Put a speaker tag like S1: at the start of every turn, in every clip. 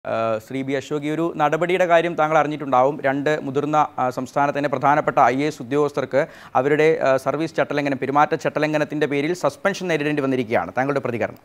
S1: ആ, ശ്രീ ബി അശോക് ഈ ഒരു നടപടിയുടെ കാര്യം താങ്കൾ അറിഞ്ഞിട്ടുണ്ടാവും രണ്ട് മുതിർന്ന ആ, സംസ്ഥാനത്തിൻ്റെ പ്രധാനപ്പെട്ട ഐ എ എസ് ഉദ്യോഗസ്ഥർക്ക് അവരുടെ ആ, സർവീസ് ചട്ടലംഘനം പെരുമാറ്റ ചട്ടലംഘനത്തിൻ്റെ പേരിൽ സസ്പെൻഷൻ നേരിടേണ്ടി വന്നിരിക്കുകയാണ് താങ്കളുടെ പ്രതികരണം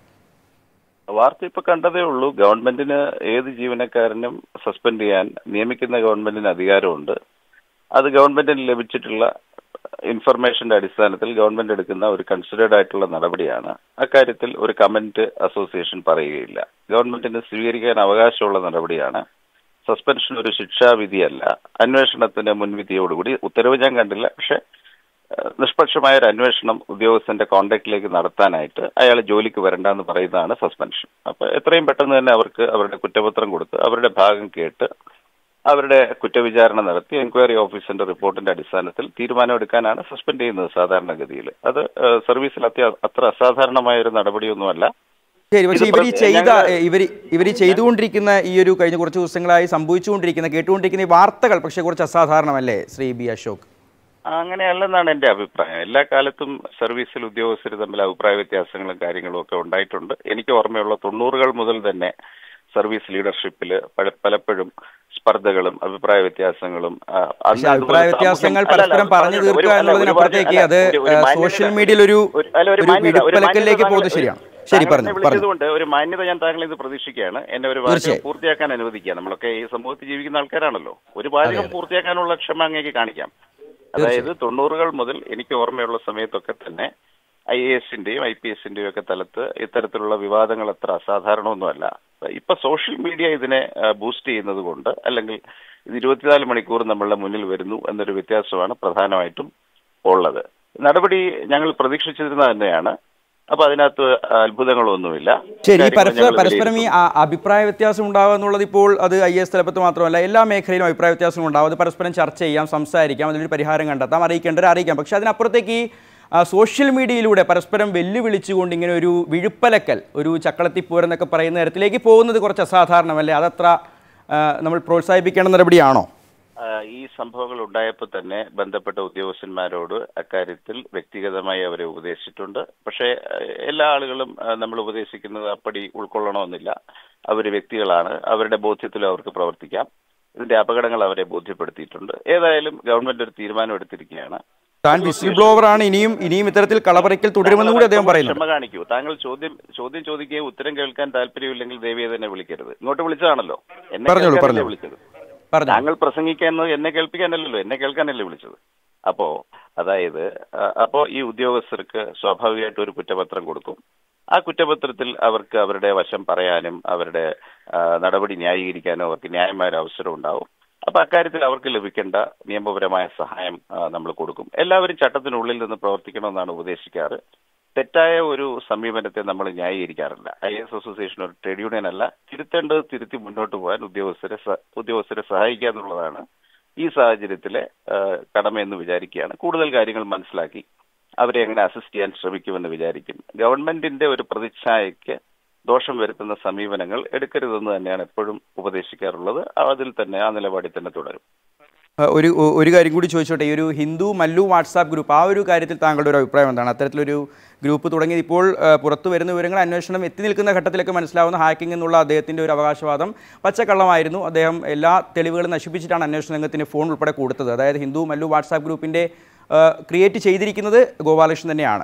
S2: വാർത്ത ഇപ്പൊ കണ്ടതേ ഉള്ളൂ ഗവൺമെന്റിന് ഏത് ജീവനക്കാരനും സസ്പെൻഡ് ചെയ്യാൻ നിയമിക്കുന്ന ഗവൺമെന്റിന് അധികാരമുണ്ട് അത് ഗവൺമെന്റിന് ലഭിച്ചിട്ടുള്ള ഇൻഫർമേഷന്റെ അടിസ്ഥാനത്തിൽ ഗവൺമെന്റ് എടുക്കുന്ന ഒരു കൺസിഡേർഡ് ആയിട്ടുള്ള നടപടിയാണ് അക്കാര്യത്തിൽ ഒരു കമന്റ് അസോസിയേഷൻ പറയുകയില്ല ഗവൺമെന്റിന് സ്വീകരിക്കാൻ അവകാശമുള്ള നടപടിയാണ് സസ്പെൻഷൻ ഒരു ശിക്ഷാവിധിയല്ല അന്വേഷണത്തിന് മുൻവിധിയോടുകൂടി ഉത്തരവ് ഞാൻ കണ്ടില്ല പക്ഷെ ഏഹ് നിഷ്പക്ഷമായ ഒരു അന്വേഷണം ഉദ്യോഗസ്ഥന്റെ കോണ്ടാക്റ്റിലേക്ക് നടത്താനായിട്ട് അയാൾ ജോലിക്ക് വരണ്ടെന്ന് പറയുന്നതാണ് സസ്പെൻഷൻ അപ്പൊ എത്രയും പെട്ടെന്ന് തന്നെ അവർക്ക് അവരുടെ കുറ്റപത്രം കൊടുത്ത് അവരുടെ ഭാഗം കേട്ട് അവരുടെ കുറ്റവിചാരണ നടത്തി എൻക്വയറി ഓഫീസറിന്റെ റിപ്പോർട്ടിന്റെ അടിസ്ഥാനത്തിൽ തീരുമാനമെടുക്കാനാണ് സസ്പെൻഡ് ചെയ്യുന്നത് സാധാരണഗതിയിൽ അത് ഏഹ് സർവീസിൽ അത്യ അത്ര അസാധാരണമായ ഒരു നടപടിയൊന്നുമല്ല
S1: ശരി പക്ഷേ
S2: ഇത്
S1: ഇവർ ഈ
S2: പ്ര-
S1: ചെയ്ത
S2: ഞങ്ങള്
S1: ഇവർ ഇവർ ചെയ്തുകൊണ്ടിരിക്കുന്ന ഈ ഒരു കഴിഞ്ഞ കുറച്ച് ദിവസങ്ങളായി സംഭവിച്ചുകൊണ്ടിരിക്കുന്ന കേട്ടുകൊണ്ടിരിക്കുന്ന ഈ വാർത്തകൾ പക്ഷേ കുറച്ച് അസാധാരണമല്ലേ ശ്രീ ബി അശോക്
S2: അങ്ങനെയല്ലെന്നാണ് എന്റെ അഭിപ്രായം എല്ലാ കാലത്തും സർവീസിൽ ഉദ്യോഗസ്ഥർ തമ്മിൽ അഭിപ്രായ വ്യത്യാസങ്ങളും കാര്യങ്ങളും ഒക്കെ ഉണ്ടായിട്ടുണ്ട് എനിക്ക് ഓർമ്മയുള്ള തൊണ്ണൂറുകൾ മുതൽ തന്നെ സർവീസ് ലീഡർഷിപ്പിൽ പലപ്പോഴും സ്പർദ്ധകളും അഭിപ്രായ വ്യത്യാസങ്ങളും ആ, അന്ന്
S1: പക്ഷേ അഭിപ്രായ
S2: അതുപോലെ
S1: വ്യത്യാസങ്ങൾ
S2: സാമൂഹ്യം- അല്ല,
S1: പരസ്പരം
S2: അല്ല,
S1: പറഞ്ഞു
S2: ഒരു-
S1: തീർക്കുക
S2: അല്ല,
S1: എന്നുള്ളതിനപ്പുറത്തേക്ക്
S2: ഒരുപാട്
S1: അത്
S2: അല്ല, ഒരു- ഒരു മാന്യത-
S1: സോഷ്യൽ മീഡിയയിൽ ഒരു
S2: ഒരു- അല്ല, ഒരു
S1: ഒരു
S2: മാന്യത- ഒരു
S1: വിടുപ്പലക്കലിലേക്ക്
S2: മാന്യത
S1: പോകുന്നത്
S2: താങ്കൾ-
S1: ശരിയാണ് ശരി
S2: താങ്കൾ
S1: പറഞ്ഞു
S2: എന്നെ
S1: പറഞ്ഞു
S2: വിളിച്ചതുകൊണ്ട് ഒരു മാന്യത ഞാൻ താങ്കളെ ഇത് പ്രതീക്ഷിക്കുകയാണ് എന്നെ ഒരു വാചകം
S1: തീർച്ചയായും.
S2: പൂർത്തിയാക്കാൻ അനുവദിക്കുക നമ്മളൊക്കെ ഈ സമൂഹത്തിൽ ജീവിക്കുന്ന ആൾക്കാരാണല്ലോ ഒരു വാചകം പൂർത്തിയാക്കാനുള്ള ക്ഷമ അങ്ങേക്ക് കാണിക്കാം അതായത് തൊണ്ണൂറുകൾ മുതൽ എനിക്ക് ഓർമ്മയുള്ള സമയത്തൊക്കെ തന്നെ ഐ എ എസിന്റെയും ഐ പി എസിന്റെയും ഒക്കെ തലത്ത് ഇത്തരത്തിലുള്ള വിവാദങ്ങൾ അത്ര അസാധാരണമൊന്നുമല്ല ഇപ്പൊ സോഷ്യൽ മീഡിയ ഇതിനെ ബൂസ്റ്റ് ചെയ്യുന്നത് കൊണ്ട് അല്ലെങ്കിൽ ഇത് ഇരുപത്തിനാല് മണിക്കൂർ നമ്മളുടെ മുന്നിൽ വരുന്നു എന്നൊരു വ്യത്യാസമാണ് പ്രധാനമായിട്ടും ഉള്ളത് നടപടി ഞങ്ങൾ പ്രതീക്ഷിച്ചിരുന്നത് തന്നെയാണ് അപ്പൊ അതിനകത്ത് അത്ഭുതങ്ങളൊന്നുമില്ല
S1: ശരി ഈ
S2: കാര്യങ്ങൾ
S1: പരസ്പരം
S2: ഞങ്ങൾ
S1: പരസ്പരം ഈ
S2: വിലയിരുത്തുന്നു.
S1: ആ- അഭിപ്രായ വ്യത്യാസം ഉണ്ടാവുക എന്നുള്ളത് ഇപ്പോൾ അത് ഐ എസ് തലപ്പത്ത് മാത്രമല്ല എല്ലാ മേഖലയിലും അഭിപ്രായ വ്യത്യാസം ഉണ്ടാവും അത് പരസ്പരം ചർച്ച ചെയ്യാം സംസാരിക്കാം അതിനൊരു പരിഹാരം കണ്ടെത്താം അറിയിക്കേണ്ടവരെ അറിയിക്കാം പക്ഷെ അതിനപ്പുറത്തേക്ക് ഈ ആ, സോഷ്യൽ മീഡിയയിലൂടെ പരസ്പരം വെല്ലുവിളിച്ചുകൊണ്ട് ഇങ്ങനെ ഒരു വിഴുപ്പലക്കൽ ഒരു ചക്കളത്തിപ്പോരെന്നൊക്കെ പറയുന്ന തരത്തിലേക്ക് പോകുന്നത് കുറച്ച് അസാധാരണമല്ലേ അതത്ര ആ, നമ്മൾ പ്രോത്സാഹിപ്പിക്കേണ്ട നടപടിയാണോ
S2: ആ, ഈ സംഭവങ്ങൾ ഉണ്ടായപ്പോൾ തന്നെ ബന്ധപ്പെട്ട ഉദ്യോഗസ്ഥന്മാരോട് അക്കാര്യത്തിൽ വ്യക്തിഗതമായി അവരെ ഉപദേശിച്ചിട്ടുണ്ട് പക്ഷേ ആ, എല്ലാ ആളുകളും ആ, നമ്മൾ ഉപദേശിക്കുന്നത് അപ്പടി ഉൾക്കൊള്ളണമെന്നില്ല അവർ വ്യക്തികളാണ് അവരുടെ ബോധ്യത്തിൽ അവർക്ക് പ്രവർത്തിക്കാം ഇതിന്റെ അപകടങ്ങൾ അവരെ ബോധ്യപ്പെടുത്തിയിട്ടുണ്ട് ഏതായാലും ഗവൺമെന്റ് ഒരു തീരുമാനം എടുത്തിരിക്കുകയാണ്
S1: താൻ വിസിൽ ബ്ലോവർ ആണ് ഇനിയും ഇനിയും ഇത്തരത്തിൽ കളപറിക്കൽ തുടരുമെന്നും കൂടി അദ്ദേഹം
S2: താങ്കൾ
S1: പറയുന്നുണ്ട്
S2: ക്ഷമ കാണിക്കൂ താങ്കൾ ചോദ്യം ചോദ്യം ചോദിക്കുകയും ഉത്തരം കേൾക്കാൻ താല്പര്യമില്ലെങ്കിൽ ദേവിയെ തന്നെ വിളിക്കരുത് ഇങ്ങോട്ട് വിളിച്ചതാണല്ലോ എന്നെ
S1: പറഞ്ഞോളൂ,
S2: കേൾക്കാനല്ലേ
S1: പറഞ്ഞോളൂ.
S2: വിളിച്ചത്
S1: പറഞ്ഞു
S2: താങ്കൾ പ്രസംഗിക്കുന്നത് എന്നെ കേൾപ്പിക്കാനല്ലല്ലോ എന്നെ കേൾക്കാനല്ലേ വിളിച്ചത് അപ്പോ അതായത് ആ, അപ്പോ ഈ ഉദ്യോഗസ്ഥർക്ക് സ്വാഭാവികമായിട്ട് ഒരു കുറ്റപത്രം കൊടുക്കും ആ കുറ്റപത്രത്തിൽ അവർക്ക് അവരുടെ വശം പറയാനും അവരുടെ ആ, നടപടി ന്യായീകരിക്കാനും അവർക്ക് ന്യായമായ ഒരു അവസരം ഉണ്ടാവും അപ്പൊ അക്കാര്യത്തിൽ അവർക്ക് ലഭിക്കേണ്ട നിയമപരമായ സഹായം നമ്മൾ കൊടുക്കും എല്ലാവരും ചട്ടത്തിനുള്ളിൽ നിന്ന് പ്രവർത്തിക്കണമെന്നാണ് ഉപദേശിക്കാറ് തെറ്റായ ഒരു സമീപനത്തെ നമ്മൾ ന്യായീകരിക്കാറില്ല ഐ എസ് അസോസിയേഷൻ ഒരു ട്രേഡ് യൂണിയൻ അല്ല തിരുത്തേണ്ടത് തിരുത്തി മുന്നോട്ട് പോകാൻ ഉദ്യോഗസ്ഥരെ സ- ഉദ്യോഗസ്ഥരെ സഹായിക്കുക എന്നുള്ളതാണ് ഈ സാഹചര്യത്തിലെ ആ, കടമയെന്ന് വിചാരിക്കുകയാണ് കൂടുതൽ കാര്യങ്ങൾ മനസ്സിലാക്കി അവരെ എങ്ങനെ അസിസ്റ്റ് ചെയ്യാൻ ശ്രമിക്കുമെന്ന് വിചാരിക്കും ഗവൺമെന്റിന്റെ ഒരു പ്രതിച്ഛായയ്ക്ക് ദോഷം വരുത്തുന്ന സമീപനങ്ങൾ എടുക്കരുതെന്ന് തന്നെയാണ് എപ്പോഴും ഉപദേശിക്കാറുള്ളത് അതിൽ തന്നെ ആ നിലപാടിൽ തന്നെ തുടരും
S1: ആ, ഒരു ഒ- ഒരു കാര്യം കൂടി ചോദിച്ചോട്ടെ ഈ ഒരു ഹിന്ദു മല്ലു വാട്സാപ്പ് ഗ്രൂപ്പ് ആ ഒരു കാര്യത്തിൽ താങ്കളുടെ ഒരു അഭിപ്രായം എന്താണ് അത്തരത്തിലൊരു ഗ്രൂപ്പ് തുടങ്ങിയത് ഇപ്പോൾ ആ, പുറത്തു വരുന്ന വിവരങ്ങൾ അന്വേഷണം എത്തി നിൽക്കുന്ന ഘട്ടത്തിലൊക്കെ മനസ്സിലാവുന്ന ഹാക്കിംഗ് എന്നുള്ള അദ്ദേഹത്തിൻ്റെ ഒരു അവകാശവാദം പച്ചക്കള്ളമായിരുന്നു അദ്ദേഹം എല്ലാ തെളിവുകളും നശിപ്പിച്ചിട്ടാണ് അന്വേഷണ രംഗത്തിന് ഫോൺ ഉൾപ്പെടെ കൊടുത്തത് അതായത് ഹിന്ദു മല്ലു വാട്സാപ്പ് ഗ്രൂപ്പിൻ്റെ ക്രിയേറ്റ് ചെയ്തിരിക്കുന്നത് ഗോപാലകൃഷ്ണൻ തന്നെയാണ്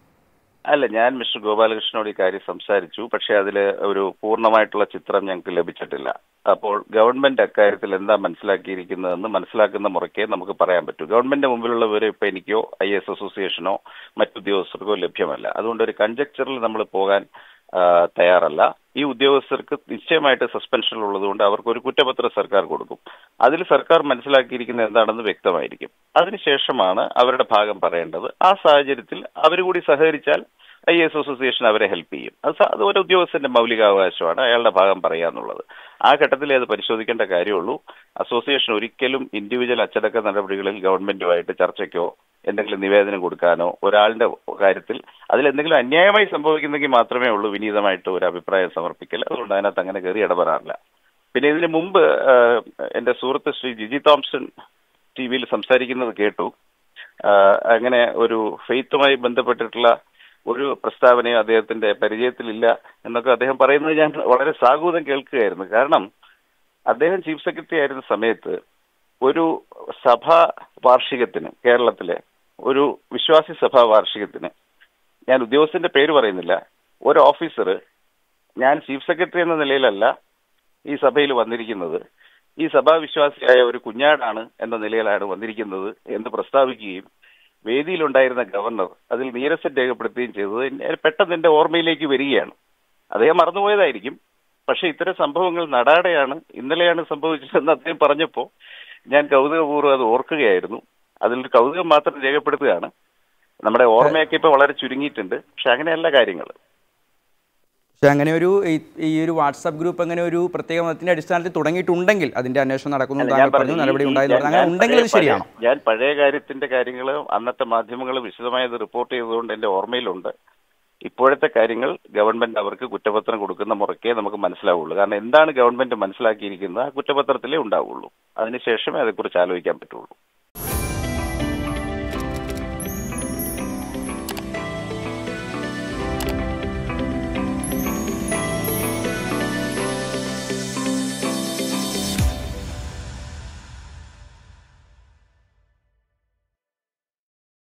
S2: അല്ല ഞാൻ മിസ്റ്റർ ഗോപാലകൃഷ്ണനോട് ഈ കാര്യം സംസാരിച്ചു പക്ഷെ അതിൽ ഒരു പൂർണ്ണമായിട്ടുള്ള ചിത്രം ഞങ്ങൾക്ക് ലഭിച്ചിട്ടില്ല അപ്പോൾ ഗവൺമെന്റ് അക്കാര്യത്തിൽ എന്താ മനസ്സിലാക്കിയിരിക്കുന്നതെന്ന് മനസ്സിലാക്കുന്ന മുറയ്ക്കേ നമുക്ക് പറയാൻ പറ്റൂ ഗവൺമെന്റിന്റെ മുമ്പിലുള്ള വിവരം ഇപ്പൊ എനിക്കോ ഐ എസ് അസോസിയേഷനോ മറ്റുദ്യോഗസ്ഥർക്കോ ലഭ്യമല്ല അതുകൊണ്ട് ഒരു കൺജക്ചറിൽ നമ്മൾ പോകാൻ ആ, തയ്യാറല്ല ഈ ഉദ്യോഗസ്ഥർക്ക് നിശ്ചയമായിട്ട് സസ്പെൻഷൻ ഉള്ളതുകൊണ്ട് അവർക്ക് ഒരു കുറ്റപത്രം സർക്കാർ കൊടുക്കും അതിൽ സർക്കാർ മനസ്സിലാക്കിയിരിക്കുന്നത് എന്താണെന്ന് വ്യക്തമായിരിക്കും അതിനുശേഷമാണ് അവരുടെ ഭാഗം പറയേണ്ടത് ആ സാഹചര്യത്തിൽ അവർ കൂടി സഹകരിച്ചാൽ ഐ എസ് അസോസിയേഷൻ അവരെ ഹെൽപ്പ് ചെയ്യും അത് സ- അത് ഒരു ഉദ്യോഗസ്ഥന്റെ മൗലികാവകാശമാണ് അയാളുടെ ഭാഗം പറയാന്നുള്ളത് ആ ഘട്ടത്തിലേ അത് പരിശോധിക്കേണ്ട കാര്യമുള്ളൂ അസോസിയേഷൻ ഒരിക്കലും ഇൻഡിവിജ്വൽ അച്ചടക്ക നടപടികളിൽ ഗവൺമെന്റുമായിട്ട് ചർച്ചയ്ക്കോ എന്തെങ്കിലും നിവേദനം കൊടുക്കാനോ ഒരാളുടെ കാര്യത്തിൽ അതിൽ എന്തെങ്കിലും അന്യായമായി സംഭവിക്കുന്നെങ്കിൽ മാത്രമേ ഉള്ളൂ വിനീതമായിട്ട് ഒരു അഭിപ്രായം സമർപ്പിക്കൽ അതുകൊണ്ട് അതിനകത്ത് അങ്ങനെ കയറി ഇടപെടാറില്ല പിന്നെ ഇതിന് മുമ്പ് ആ, എന്റെ സുഹൃത്ത് ശ്രീ ജിജി തോംസൺ ടി വിയിൽ സംസാരിക്കുന്നത് കേട്ടു ആ, അങ്ങനെ ഒരു ഫെയ്ത്തുമായി ബന്ധപ്പെട്ടിട്ടുള്ള ഒരു പ്രസ്താവനയോ അദ്ദേഹത്തിന്റെ പരിചയത്തിലില്ല എന്നൊക്കെ അദ്ദേഹം പറയുന്നത് ഞാൻ വളരെ സാഹൂതം കേൾക്കുകയായിരുന്നു കാരണം അദ്ദേഹം ചീഫ് സെക്രട്ടറി ആയിരുന്ന സമയത്ത് ഒരു സഭാ വാർഷികത്തിന് കേരളത്തിലെ ഒരു വിശ്വാസി സഭാ വാർഷികത്തിന് ഞാൻ ഉദ്യോഗസ്ഥന്റെ പേര് പറയുന്നില്ല ഒരു ഓഫീസർ ഞാൻ ചീഫ് സെക്രട്ടറി എന്ന നിലയിലല്ല ഈ സഭയിൽ വന്നിരിക്കുന്നത് ഈ സഭാവിശ്വാസിയായ ഒരു കുഞ്ഞാടാണ് എന്ന നിലയിലാണ് വന്നിരിക്കുന്നത് എന്ന് പ്രസ്താവിക്കുകയും വേദിയിലുണ്ടായിരുന്ന ഗവർണർ അതിൽ നീരസം രേഖപ്പെടുത്തുകയും ചെയ്തത് എന്നെ പെട്ടെന്ന് എന്റെ ഓർമ്മയിലേക്ക് വരികയാണ് അദ്ദേഹം മറന്നുപോയതായിരിക്കും പക്ഷെ ഇത്തരം സംഭവങ്ങൾ നടാടെയാണ് ഇന്നലെയാണ് സംഭവിച്ചതെന്ന് അദ്ദേഹം പറഞ്ഞപ്പോൾ ഞാൻ കൗതുകപൂർവ്വം അത് ഓർക്കുകയായിരുന്നു അതിലൊരു കൗതുകം മാത്രം രേഖപ്പെടുത്തുകയാണ് നമ്മുടെ ഓർമ്മയൊക്കെ ഇപ്പൊ വളരെ ചുരുങ്ങിയിട്ടുണ്ട് പക്ഷെ അങ്ങനെയല്ല കാര്യങ്ങൾ
S1: പക്ഷേ അങ്ങനെ ഒരു ഈ- ഈ ഒരു വാട്സാപ്പ് ഗ്രൂപ്പ് അങ്ങനെ ഒരു പ്രത്യേക മതത്തിന്റെ അടിസ്ഥാനത്തിൽ തുടങ്ങിയിട്ടുണ്ടെങ്കിൽ അതിന്റെ അന്വേഷണം നടക്കുന്നു
S2: അല്ല,
S1: താങ്കൾ
S2: ഞാൻ
S1: പറഞ്ഞു
S2: പറഞ്ഞു,
S1: നടപടി
S2: ഈ-
S1: ഉണ്ടായെന്ന്
S2: ഞാൻ-
S1: പറഞ്ഞു അങ്ങനെ
S2: ഞാൻ
S1: ഉണ്ടെങ്കിൽ അത്
S2: പഴയ-
S1: ശരിയാണോ
S2: ഞാൻ പഴയ കാര്യത്തിന്റെ കാര്യങ്ങൾ അന്നത്തെ മാധ്യമങ്ങൾ വിശദമായി അത് റിപ്പോർട്ട് ചെയ്തതുകൊണ്ട് എന്റെ ഓർമ്മയിലുണ്ട് ഇപ്പോഴത്തെ കാര്യങ്ങൾ ഗവൺമെന്റ് അവർക്ക് കുറ്റപത്രം കൊടുക്കുന്ന മുറയ്ക്കേ നമുക്ക് മനസ്സിലാവുള്ളൂ കാരണം എന്താണ് ഗവൺമെന്റ് മനസ്സിലാക്കിയിരിക്കുന്നത് ആ കുറ്റപത്രത്തിലേ ഉണ്ടാവുള്ളൂ അതിനുശേഷമേ അതേക്കുറിച്ച് ആലോചിക്കാൻ പറ്റുള്ളൂ